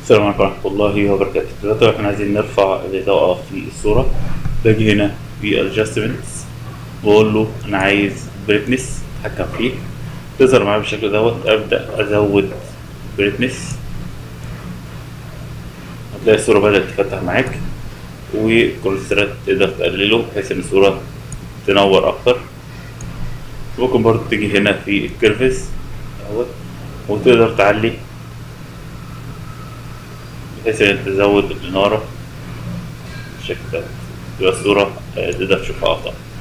السلام عليكم ورحمة الله وبركاته دلوقتي احنا عايزين نرفع الإضاءة في الصورة باجي هنا في adjustments بقول له أنا عايز brightness أتحكم فيه تظهر معايا بالشكل دوت أبدأ أزود brightness هتلاقي الصورة بدأت تفتح معاك والكوليسترات تقدر تقلله بحيث إن الصورة تنور أكتر ممكن برضه تيجي هنا في الكيرفز اهوت وتقدر تعلي بحيث ان تزود الإنارة بالشكل ده تبقى الصورة آه، تقدر تشوفها أفضل